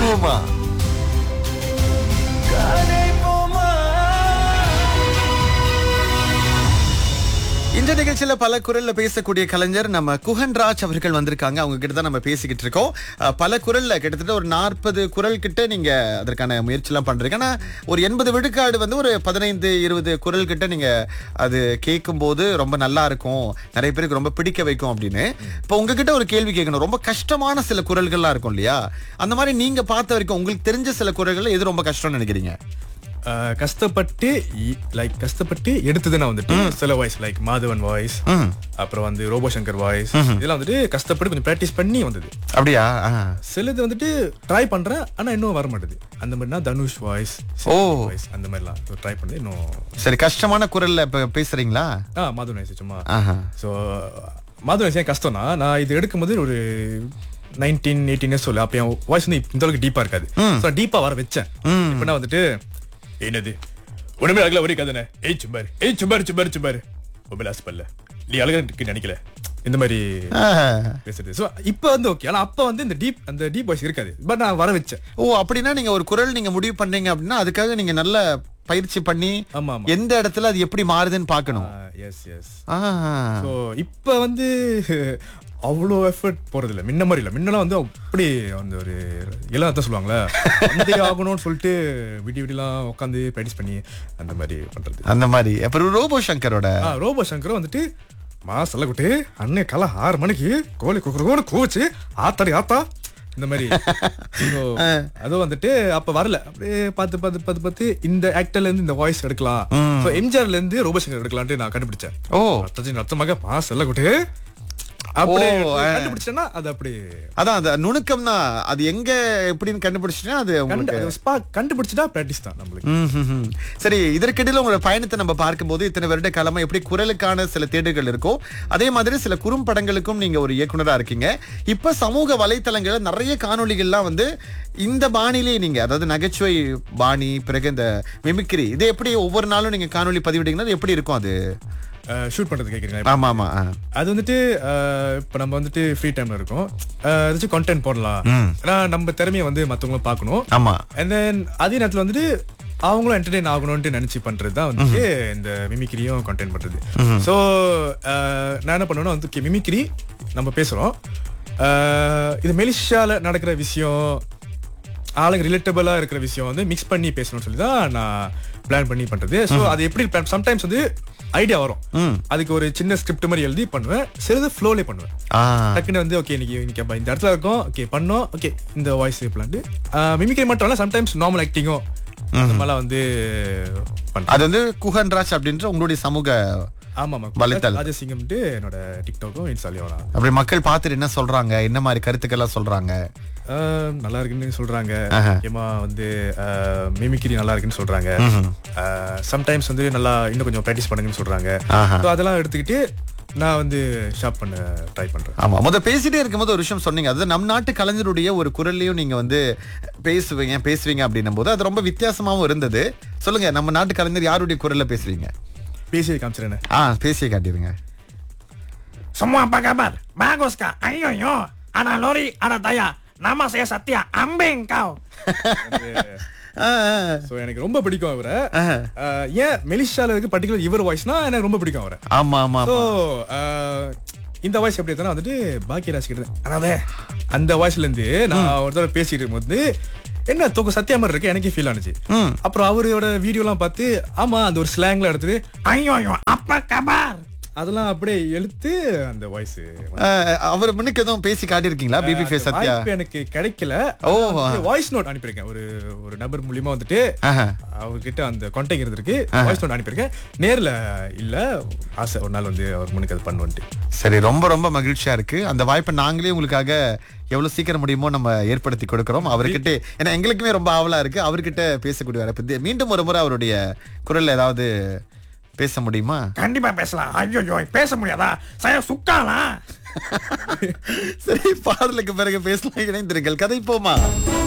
போமா இந்த நிகழ்ச்சியில பல குரல்ல பேசக்கூடிய கலைஞர் நம்ம குஹன்ராஜ் அவர்கள் வந்திருக்காங்க அவங்க கிட்ட தான் நம்ம பேசிக்கிட்டு இருக்கோம் அஹ், பல குரல்ல கிட்டத்தட்ட ஒரு நாற்பது குரல் கிட்ட நீங்க அதற்கான முயற்சி எல்லாம் பண்றீங்க ஆனா ஒரு எண்பது விழுக்காடு வந்து ஒரு பதினைந்து இருபது குரல் கிட்ட நீங்க அது கேட்கும் போது ரொம்ப நல்லா இருக்கும் நிறைய பேருக்கு ரொம்ப பிடிக்க வைக்கும் அப்படின்னு இப்போ உங்ககிட்ட ஒரு கேள்வி கேட்கணும் ரொம்ப கஷ்டமான சில குரல்கள்லாம் இருக்கும் இல்லையா அந்த மாதிரி நீங்க பார்த்த வரைக்கும் உங்களுக்கு தெரிஞ்ச சில குரல்கள் எது ரொம்ப கஷ்டம்னு நினைக்கிறீங்க ஆஹ் கஷ்டப்பட்டு லைக் கஷ்டப்பட்டு எடுத்ததுன்னா வந்துட்டு சில வாய்ஸ் லைக் மாதவன் வாய்ஸ் ம். அப்புறம் வந்து ரோபோ சங்கர் வாய்ஸ் இதெல்லாம் வந்துட்டு கஷ்டப்பட்டு கொஞ்சம் ப்ராக்டிஸ் பண்ணி வந்தது அப்படியா ஆ. சிலது வந்துட்டு ட்ரை பண்றேன் ஆனா இன்னும் வர மாட்டேது அந்த மாதிரினா தனுஷ் வாய்ஸ் ஓ. வாய்ஸ் அந்த மாதிரிலாம் ட்ரை பண்ணி இன்னும் சரி கஷ்டமான குரல்ல இப்ப பேசுறீங்களா ஆ மாதவன் வாய்ஸ் சும்மா ஆஹா. ஸோ மாதவன் வாய்ஸ் ஏன் கஷ்டம்னா நான் இது எடுக்கும்போது ஒரு நைன்டீன் எயிட்டீன் இயர்ஸ் சொல்ல அப்போ என் வாய்ஸ் வந்து இந்த அளவுக்கு டீப்பா இருக்காது ஸோ டீப்பா வர வச்சேன் இப்போ நான் வந்துட்டு என்னது ஒண்ணுமே அழகல ஒரே கதனை ஏய் சும்பாரு ஏய் சும்பாரு சும்பாரு சும்பாரு மொபைல் ஆஸ்பல்ல நீ அழகா இருக்கு நினைக்கல இந்த மாதிரி ஆஹா. பேசுறது ஸோ இப்போ வந்து ஓகே ஆனா அப்ப வந்து இந்த டீப் அந்த டீப் வாய்ஸ் இருக்காது பட் நான் வர வச்சேன் ஓ அப்படின்னா நீங்க ஒரு குரல் நீங்க முடிவு பண்ணீங்க அப்படின்னா அதுக்காக நீங்க நல்ல பயிற்சி பண்ணி ஆமா ஆமா எந்த இடத்துல அது எப்படி மாறுதுன்னு பார்க்கணும் எஸ் எஸ் ஆஹா. ஸோ இப்போ வந்து அவ்வளோ எஃபர்ட் போறது இல்ல முன்ன மாதிரி இல்ல முன்னெல்லாம் வந்து அப்படி அந்த ஒரு எல்லாம் தான் சொல்லுவாங்களே அந்த ஆகணும்னு சொல்லிட்டு விடி விடிலாம் உட்காந்து ப்ராக்டிஸ் பண்ணி அந்த மாதிரி பண்றது அந்த மாதிரி அப்புறம் ரோபோ சங்கரோட ஆ ரோபோ சங்கரும் வந்துட்டு மாசல்ல குட்டி அண்ணே காலை ஆறு மணிக்கு கோழி குக்குறோன்னு கூவச்சு ஆத்தாடி ஆத்தா இந்த மாதிரி So, அதுவும் வந்துட்டு அப்ப வரல அப்படியே பார்த்து பார்த்து பார்த்து பார்த்து இந்த ஆக்டர்ல இருந்து இந்த வாய்ஸ் எடுக்கலாம் ஸோ எம்ஜிஆர்ல இருந்து ரோபோ சங்கர் எடுக்கலான்ட்டு நான் கண்டுபிடிச்சேன் ஓ அத்தஜின் அர்த்தமாக மாசல்ல குட்டி அப்படியே ஓ, ஆ. கண்டுபிடிச்சேன்னா அது அப்படி அதான் அந்த நுணுக்கம் தான் அது எங்க எப்படின்னு கண்டுபிடிச்சிட்டா அது உங்களுக்கு கண்டு- அது spark கண்டுபிடிச்சிட்டா பிராக்டிஸ் தான் நம்மளுக்கு ம், ம், ம். சரி இதற்கிடையில உங்களோட பயணத்தை நம்ம பார்க்கும்போது இத்தனை வருட காலமா எப்படி குரலுக்கான சில தேடுகள் இருக்கும் அதே மாதிரி சில குறும்படங்களுக்கும் நீங்க ஒரு இயக்குனரா இருக்கீங்க இப்ப சமூக வலைத்தளங்கள்ல நிறைய காணொளிகள்லாம் வந்து இந்த பாணியிலே நீங்க அதாவது நகைச்சுவை பாணி பிறகு இந்த மிமிக்ரி இது எப்படி ஒவ்வொரு நாளும் நீங்க காணொளி பதிவிட்டீங்கன்னா அது எப்படி இருக்கும் அது ஷூட் பண்றது கேக்குறீங்க ஆமா ஆமா ஆ. அது வந்துட்டு அஹ், இப்ப நம்ம வந்துட்டு ஃப்ரீ டைம்ல இருக்கோம் அஹ், ஏதாச்சும் கண்டென்ட் போடலாம் ஏன்னா நம்ம திறமையை வந்து மத்தவங்களும் பார்க்கணும் ஆமா அண்ட் தென் அதே நேரத்துல வந்துட்டு அவங்களும் என்டர்டெயின் ஆகணும்னு நினைச்சு பண்றது தான் வந்துட்டு இந்த மிமிக்ரியும் கண்டென்ட் பண்றது ஸோ நான் என்ன பண்ணுவேன்னா வந்து மிமிக்ரி நம்ம பேசுறோம் அஹ், இது மெலிஷியால நடக்கிற விஷயம் ஆளுங்க ரிலேட்டபிளா இருக்கிற விஷயம் வந்து மிக்ஸ் பண்ணி பேசணும்னு சொல்லி தான் நான் பிளான் பண்ணி பண்றது ஸோ அது எப்படி சம்டைம்ஸ் வந்து ஐடியா வரும் அதுக்கு ஒரு சின்ன ஸ்கிரிப்ட் மாதிரி எழுதி பண்ணுவேன் சிலது ஃப்ளோலே பண்ணுவேன் ஆ டக்குன்னு வந்து ஓகே இன்னைக்கு இன்னைக்கு அப்ப இந்த இடத்துல இருக்கோம் ஓகே பண்ணோம் ஓகே இந்த வாய்ஸ் பிளான் மிமிக்ரி மட்டும் இல்ல சம்டைம்ஸ் நார்மல் ஆக்டிங்கும் அந்த மாதிரிலாம் வந்து பண்றேன் அது வந்து குஹன்ராஜ் அப்படின்ற உங்களுடைய சமூக ஆமா ஆமா வலைத்தளம். ராஜசிங்கம்ட்டு என்னோட டிக்டாக்கும் இன்ஸ்டாலையும் வரலாம் அப்படி மக்கள் பார்த்துட்டு என்ன சொல்றாங்க என்ன மாதிரி கருத்துக்கள்லாம் சொல்றாங்க ஆஹ் நல்லா இருக்குன்னு சொல்றாங்க முக்கியமா வந்து மிமிக்ரி நல்லா இருக்குன்னு சொல்றாங்க சம்டைம்ஸ் வந்து நல்லா இன்னும் கொஞ்சம் ப்ராக்டிஸ் பண்ணுங்கன்னு சொல்றாங்க ஆஹா. So அதெல்லாம் எடுத்துக்கிட்டு நான் வந்து ஷாப் பண்ண ட்ரை பண்றேன் ஆமா முத பேசிட்டே இருக்கும்போது ஒரு விஷயம் சொன்னீங்க அது நம் நாட்டு கலைஞருடைய ஒரு குரல்லையும் நீங்க வந்து பேசுவீங்க பேசுவீங்க அப்படின்னும் போது அது ரொம்ப வித்தியாசமாவும் இருந்தது சொல்லுங்க நம்ம நாட்டு கலைஞர் யாருடைய குரல்ல பேசுவீங்க பேசி காமிச்சிருந்தேன் ஆ பேசியே காட்டிடுங்க Semua apa kabar? Bagus kak? Ayo yo. Ana Lori, Ana Taya. Nama saya Satya. Ambing kau. ஆ, ஆ. ஸோ எனக்கு ரொம்ப பிடிக்கும் அவரை ஆஹ் ஏன் மெலிஷால இருக்கு பர்டிகுலர் இவர் வாய்ஸ்னா எனக்கு ரொம்ப பிடிக்கும் அவரை ஆமா ஆமா ஸோ இந்த வாய்ஸ் எப்படி இருந்தாலும் வந்துட்டு பாக்கியராஜ் கிட்ட அதாவது அந்த வாய்ஸ்ல இருந்து நான் ஒரு தடவை பேசிட்டு இருக்கும்போது என்ன தூக்க சத்தியா மாதிரி இருக்கு எனக்கே ஃபீல் ஆனிச்சு அப்புறம் அவரோட வீடியோ எல்லாம் பார்த்து ஆமா அந்த ஒரு ஸ்லாங்ல எடுத்துட்டு Ayo yo. Apa kabar? அதெல்லாம் அப்படியே எழுத்து அந்த வாய்ஸ் ஆ, அவர் முன்னுக்கு எதுவும் பேசி காட்டியிருக்கீங்களா பிபி ஃபேஸ் சத்யா வாய்ப்பு எனக்கு கிடைக்கல ஓ. வாய்ஸ் நோட் அனுப்பியிருக்கேன் ஒரு ஒரு நபர் மூலியமா வந்துட்டு ஆஹா. அவர்கிட்ட அந்த கான்டாக்ட் இருந்திருக்கு வாய்ஸ் நோட் அனுப்பியிருக்கேன் நேர்ல இல்ல ஆசை ஒரு நாள் வந்து அவர் முன்னுக்கு அது பண்ணுவோன்ட்டு சரி ரொம்ப ரொம்ப மகிழ்ச்சியா இருக்கு அந்த வாய்ப்பை நாங்களே உங்களுக்காக எவ்வளவு சீக்கிரம் முடியுமோ நம்ம ஏற்படுத்தி கொடுக்கிறோம் அவர்கிட்ட ஏன்னா எங்களுக்குமே ரொம்ப ஆவலா இருக்கு அவர்கிட்ட பேசக்கூடிய வாய்ப்பு இது. மீண்டும் ஒரு முறை அவருடைய குரல்ல ஏதாவது பேச முடியுமா Kandipa பேசலாம் ஐயோ யோ பேச முடியாதா saya suka lah சரி பாடலுக்கு பிறகு பேசலாம் இணைந்திருங்கள் கதை போமா